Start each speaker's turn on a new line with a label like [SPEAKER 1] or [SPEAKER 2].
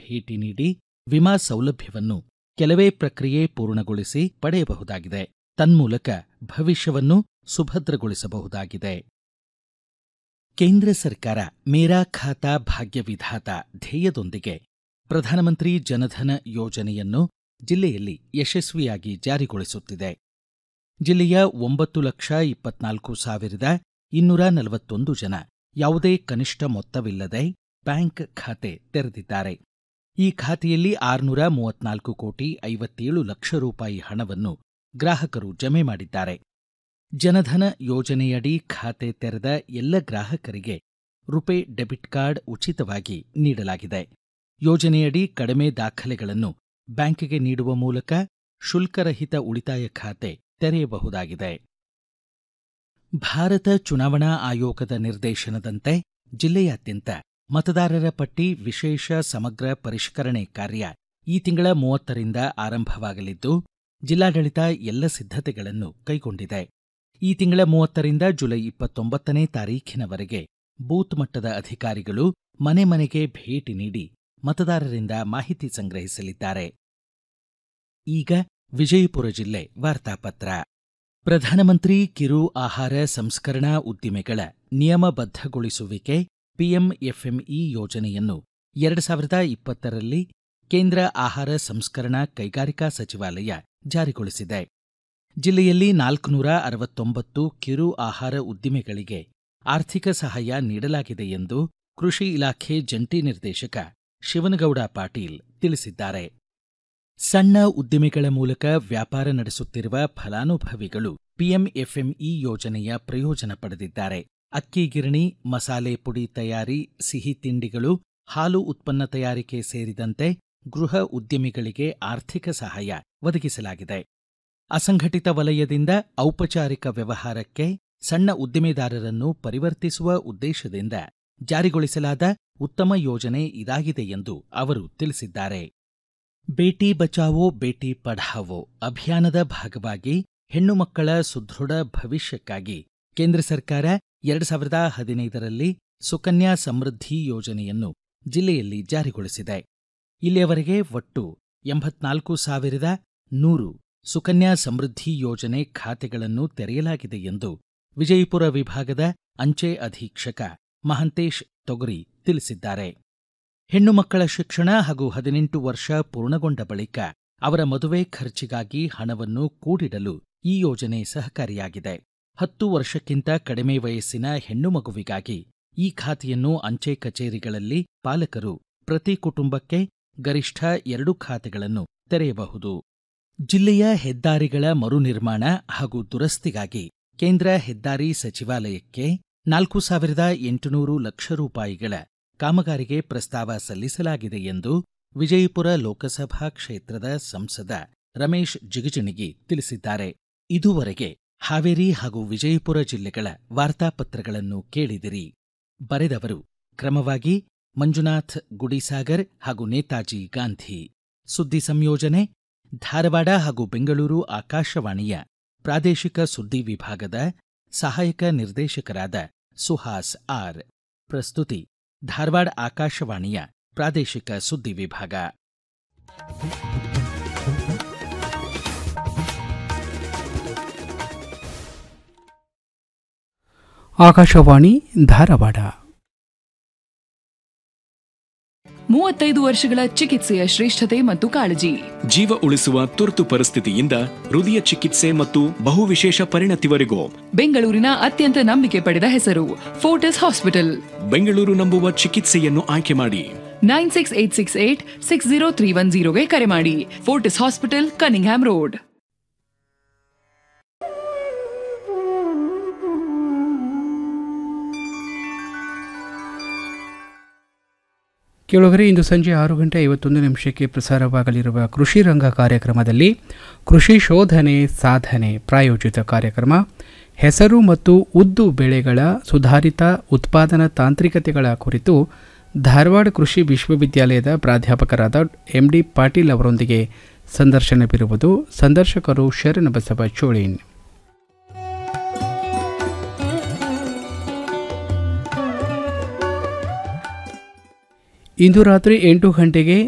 [SPEAKER 1] ಭೇಟಿ ನೀಡಿ ವಿಮಾ ಸೌಲಭ್ಯವನ್ನು ಕೆಲವೇ ಪ್ರಕ್ರಿಯೆ ಪೂರ್ಣಗೊಳಿಸಿ ಪಡೆಯಬಹುದಾಗಿದೆ ತನ್ಮೂಲಕ ಭವಿಷ್ಯವನ್ನು ಸುಭದ್ರಗೊಳಿಸಬಹುದಾಗಿದೆ ಕೇಂದ್ರ ಸರ್ಕಾರ ಮೇರಾ ಖಾತಾ ಭಾಗ್ಯ ವಿಧಾತ ಧ್ಯೇಯದೊಂದಿಗೆ ಪ್ರಧಾನಮಂತ್ರಿ ಜನಧನ ಯೋಜನೆಯನ್ನು ಜಿಲ್ಲೆಯಲ್ಲಿ ಯಶಸ್ವಿಯಾಗಿ ಜಾರಿಗೊಳಿಸುತ್ತಿದೆ ಜಿಲ್ಲೆಯ ಒಂಬತ್ತು ಲಕ್ಷ ಇಪ್ಪತ್ನಾಲ್ಕು ಸಾವಿರದ ಇನ್ನೂರ ನಲವತ್ತೊಂದು ಜನ ಯಾವುದೇ ಕನಿಷ್ಠ ಮೊತ್ತವಿಲ್ಲದೆ ಬ್ಯಾಂಕ್ ಖಾತೆ ತೆರೆದಿದ್ದಾರೆ ಈ ಖಾತೆಯಲ್ಲಿ ಆರುನೂರ ಮೂವತ್ನಾಲ್ಕು ಕೋಟಿ ಐವತ್ತೇಳು ಲಕ್ಷ ರೂಪಾಯಿ ಹಣವನ್ನು ಗ್ರಾಹಕರು ಜಮೆ ಮಾಡಿದ್ದಾರೆ ಜನಧನ ಯೋಜನೆಯಡಿ ಖಾತೆ ತೆರೆದ ಎಲ್ಲ ಗ್ರಾಹಕರಿಗೆ ರುಪೆ ಡೆಬಿಟ್ ಕಾರ್ಡ್ ಉಚಿತವಾಗಿ ನೀಡಲಾಗಿದೆ ಯೋಜನೆಯಡಿ ಕಡಿಮೆ ದಾಖಲೆಗಳನ್ನು ಬ್ಯಾಂಕಿಗೆ ನೀಡುವ ಮೂಲಕ ಶುಲ್ಕರಹಿತ ಉಳಿತಾಯ ಖಾತೆ ತೆರೆಯಬಹುದಾಗಿದೆ ಭಾರತ ಚುನಾವಣಾ ಆಯೋಗದ ನಿರ್ದೇಶನದಂತೆ ಜಿಲ್ಲೆಯಾದ್ಯಂತ ಮತದಾರರ ಪಟ್ಟಿ ವಿಶೇಷ ಸಮಗ್ರ ಪರಿಷ್ಕರಣೆ ಕಾರ್ಯ ಈ ತಿಂಗಳ ಮೂವತ್ತರಿಂದ ಆರಂಭವಾಗಲಿದ್ದು ಜಿಲ್ಲಾಡಳಿತ ಎಲ್ಲ ಸಿದ್ಧತೆಗಳನ್ನು ಕೈಗೊಂಡಿದೆ ಈ ತಿಂಗಳ ಮೂವತ್ತರಿಂದ ಜುಲೈ ಇಪ್ಪತ್ತೊಂಬತ್ತನೇ ತಾರೀಖಿನವರೆಗೆ ಬೂತ್ ಮಟ್ಟದ ಅಧಿಕಾರಿಗಳು ಮನೆ ಮನೆಗೆ ಭೇಟಿ ನೀಡಿ ಮತದಾರರಿಂದ ಮಾಹಿತಿ ಸಂಗ್ರಹಿಸಲಿದ್ದಾರೆ ಈಗ ವಿಜಯಪುರ ಜಿಲ್ಲೆ ವಾರ್ತಾಪತ್ರ ಪ್ರಧಾನಮಂತ್ರಿ ಕಿರು ಆಹಾರ ಸಂಸ್ಕರಣಾ ಉದ್ದಿಮೆಗಳ ನಿಯಮಬದ್ಧಗೊಳಿಸುವಿಕೆ ಪಿಎಂಎಫ್ಎಂಇ ಯೋಜನೆಯನ್ನು ಎರಡು ಸಾವಿರದ ಇಪ್ಪತ್ತರಲ್ಲಿ ಕೇಂದ್ರ ಆಹಾರ ಸಂಸ್ಕರಣಾ ಕೈಗಾರಿಕಾ ಸಚಿವಾಲಯ ಜಾರಿಗೊಳಿಸಿದೆ ಜಿಲ್ಲೆಯಲ್ಲಿ ನಾಲ್ಕುನೂರ ಅರವತ್ತೊಂಬತ್ತು ಕಿರು ಆಹಾರ ಉದ್ದಿಮೆಗಳಿಗೆ ಆರ್ಥಿಕ ಸಹಾಯ ನೀಡಲಾಗಿದೆ ಎಂದು ಕೃಷಿ ಇಲಾಖೆ ಜಂಟಿ ನಿರ್ದೇಶಕ ಶಿವನಗೌಡ ಪಾಟೀಲ್ ತಿಳಿಸಿದ್ದಾರೆ ಸಣ್ಣ ಉದ್ದಿಮೆಗಳ ಮೂಲಕ ವ್ಯಾಪಾರ ನಡೆಸುತ್ತಿರುವ ಫಲಾನುಭವಿಗಳು ಪಿಎಂಎಫ್ಎಂಇ ಯೋಜನೆಯ ಪ್ರಯೋಜನ ಪಡೆದಿದ್ದಾರೆ ಅಕ್ಕಿ ಗಿರಣಿ ಮಸಾಲೆ ಪುಡಿ ತಯಾರಿ ಸಿಹಿ ತಿಂಡಿಗಳು ಹಾಲು ಉತ್ಪನ್ನ ತಯಾರಿಕೆ ಸೇರಿದಂತೆ ಗೃಹ ಉದ್ಯಮಿಗಳಿಗೆ ಆರ್ಥಿಕ ಸಹಾಯ ಒದಗಿಸಲಾಗಿದೆ ಅಸಂಘಟಿತ ವಲಯದಿಂದ ಔಪಚಾರಿಕ ವ್ಯವಹಾರಕ್ಕೆ ಸಣ್ಣ ಉದ್ದಿಮೆದಾರರನ್ನು ಪರಿವರ್ತಿಸುವ ಉದ್ದೇಶದಿಂದ ಜಾರಿಗೊಳಿಸಲಾದ ಉತ್ತಮ ಯೋಜನೆ ಇದಾಗಿದೆ ಎಂದು ಅವರು ತಿಳಿಸಿದ್ದಾರೆ ಬೇಟಿ ಬಚಾವೋ ಬೇಟಿ ಪಢಾವೋ ಅಭಿಯಾನದ ಭಾಗವಾಗಿ ಹೆಣ್ಣು ಮಕ್ಕಳ ಸುದೃಢ ಭವಿಷ್ಯಕ್ಕಾಗಿ ಕೇಂದ್ರ ಸರ್ಕಾರ ಎರಡು ಸಾವಿರದ ಹದಿನೈದರಲ್ಲಿ ಸುಕನ್ಯಾ ಸಮೃದ್ಧಿ ಯೋಜನೆಯನ್ನು ಜಿಲ್ಲೆಯಲ್ಲಿ ಜಾರಿಗೊಳಿಸಿದೆ ಇಲ್ಲಿಯವರೆಗೆ ಒಟ್ಟು ಎಂಬತ್ನಾಲ್ಕು ಸಾವಿರದ ನೂರು ಸುಕನ್ಯಾ ಸಮೃದ್ಧಿ ಯೋಜನೆ ಖಾತೆಗಳನ್ನು ತೆರೆಯಲಾಗಿದೆ ಎಂದು ವಿಜಯಪುರ ವಿಭಾಗದ ಅಂಚೆ ಅಧೀಕ್ಷಕ ಮಹಂತೇಶ್ ತೊಗರಿ ತಿಳಿಸಿದ್ದಾರೆ ಹೆಣ್ಣು ಮಕ್ಕಳ ಶಿಕ್ಷಣ ಹಾಗೂ ಹದಿನೆಂಟು ವರ್ಷ ಪೂರ್ಣಗೊಂಡ ಬಳಿಕ ಅವರ ಮದುವೆ ಖರ್ಚಿಗಾಗಿ ಹಣವನ್ನು ಕೂಡಿಡಲು ಈ ಯೋಜನೆ ಸಹಕಾರಿಯಾಗಿದೆ ಹತ್ತು ವರ್ಷಕ್ಕಿಂತ ಕಡಿಮೆ ವಯಸ್ಸಿನ ಹೆಣ್ಣು ಮಗುವಿಗಾಗಿ ಈ ಖಾತೆಯನ್ನು ಅಂಚೆ ಕಚೇರಿಗಳಲ್ಲಿ ಪಾಲಕರು ಪ್ರತಿ ಕುಟುಂಬಕ್ಕೆ ಗರಿಷ್ಠ ಎರಡು ಖಾತೆಗಳನ್ನು ತೆರೆಯಬಹುದು ಜಿಲ್ಲೆಯ ಹೆದ್ದಾರಿಗಳ ಮರುನಿರ್ಮಾಣ ಹಾಗೂ ದುರಸ್ತಿಗಾಗಿ ಕೇಂದ್ರ ಹೆದ್ದಾರಿ ಸಚಿವಾಲಯಕ್ಕೆ ನಾಲ್ಕು ಸಾವಿರದ ಎಂಟುನೂರು ಲಕ್ಷ ರೂಪಾಯಿಗಳ ಕಾಮಗಾರಿಗೆ ಪ್ರಸ್ತಾವ ಸಲ್ಲಿಸಲಾಗಿದೆ ಎಂದು ವಿಜಯಪುರ ಲೋಕಸಭಾ ಕ್ಷೇತ್ರದ ಸಂಸದ ರಮೇಶ್ ಜಿಗಜಿಣಗಿ ತಿಳಿಸಿದ್ದಾರೆ ಇದುವರೆಗೆ ಹಾವೇರಿ ಹಾಗೂ ವಿಜಯಪುರ ಜಿಲ್ಲೆಗಳ ವಾರ್ತಾಪತ್ರಗಳನ್ನು ಕೇಳಿದಿರಿ ಬರೆದವರು ಕ್ರಮವಾಗಿ ಮಂಜುನಾಥ್ ಗುಡಿಸಾಗರ್ ಹಾಗೂ ನೇತಾಜಿ ಗಾಂಧಿ ಸುದ್ದಿ ಸಂಯೋಜನೆ ಧಾರವಾಡ ಹಾಗೂ ಬೆಂಗಳೂರು ಆಕಾಶವಾಣಿಯ ಪ್ರಾದೇಶಿಕ ಸುದ್ದಿ ವಿಭಾಗದ ಸಹಾಯಕ ನಿರ್ದೇಶಕರಾದ ಸುಹಾಸ್ ಆರ್ ಪ್ರಸ್ತುತಿ ಧಾರವಾಡ ಆಕಾಶವಾಣಿಯ ಪ್ರಾದೇಶಿಕ ಸುದ್ದಿ ವಿಭಾಗ
[SPEAKER 2] ಆಕಾಶವಾಣಿ ಧಾರವಾಡ
[SPEAKER 3] ಮೂವತ್ತೈದು ವರ್ಷಗಳ ಚಿಕಿತ್ಸೆಯ ಶ್ರೇಷ್ಠತೆ ಮತ್ತು ಕಾಳಜಿ
[SPEAKER 4] ಜೀವ ಉಳಿಸುವ ತುರ್ತು ಪರಿಸ್ಥಿತಿಯಿಂದ ಹೃದಯ ಚಿಕಿತ್ಸೆ ಮತ್ತು ಬಹುವಿಶೇಷ ಪರಿಣತಿವರೆಗೂ
[SPEAKER 3] ಬೆಂಗಳೂರಿನ ಅತ್ಯಂತ ನಂಬಿಕೆ ಪಡೆದ ಹೆಸರು ಫೋರ್ಟಿಸ್ ಹಾಸ್ಪಿಟಲ್
[SPEAKER 4] ಬೆಂಗಳೂರು ನಂಬುವ ಚಿಕಿತ್ಸೆಯನ್ನು ಆಯ್ಕೆ ಮಾಡಿ
[SPEAKER 3] nine six eight six eight six zero three one ಜೀರೋಗೆ ಕರೆ ಮಾಡಿ ಫೋರ್ಟಿಸ್ ಹಾಸ್ಪಿಟಲ್ ಕನಿಂಗ್ಹ್ಯಾಮ್ ರೋಡ್
[SPEAKER 2] ಕೇಳುಗರೆ ಇಂದು ಸಂಜೆ ಆರು ಗಂಟೆ ಐವತ್ತೊಂದು ನಿಮಿಷಕ್ಕೆ ಪ್ರಸಾರವಾಗಲಿರುವ ಕೃಷಿ ರಂಗ ಕಾರ್ಯಕ್ರಮದಲ್ಲಿ ಕೃಷಿ ಶೋಧನೆ ಸಾಧನೆ ಪ್ರಾಯೋಜಿತ ಕಾರ್ಯಕ್ರಮ ಹೆಸರು ಮತ್ತು ಉದ್ದು ಬೆಳೆಗಳ ಸುಧಾರಿತ ಉತ್ಪಾದನಾ ತಾಂತ್ರಿಕತೆಗಳ ಕುರಿತು ಧಾರವಾಡ ಕೃಷಿ ವಿಶ್ವವಿದ್ಯಾಲಯದ ಪ್ರಾಧ್ಯಾಪಕರಾದ ಎಂ ಡಿ ಪಾಟೀಲ್ ಅವರೊಂದಿಗೆ ಸಂದರ್ಶನವಿರುವುದು ಸಂದರ್ಶಕರು ಶರಣಬಸವ ಚೋಳೀನ್ ಇಂದು ರಾತ್ರಿ ಎಂಟು ಗಂಟೆಗೆ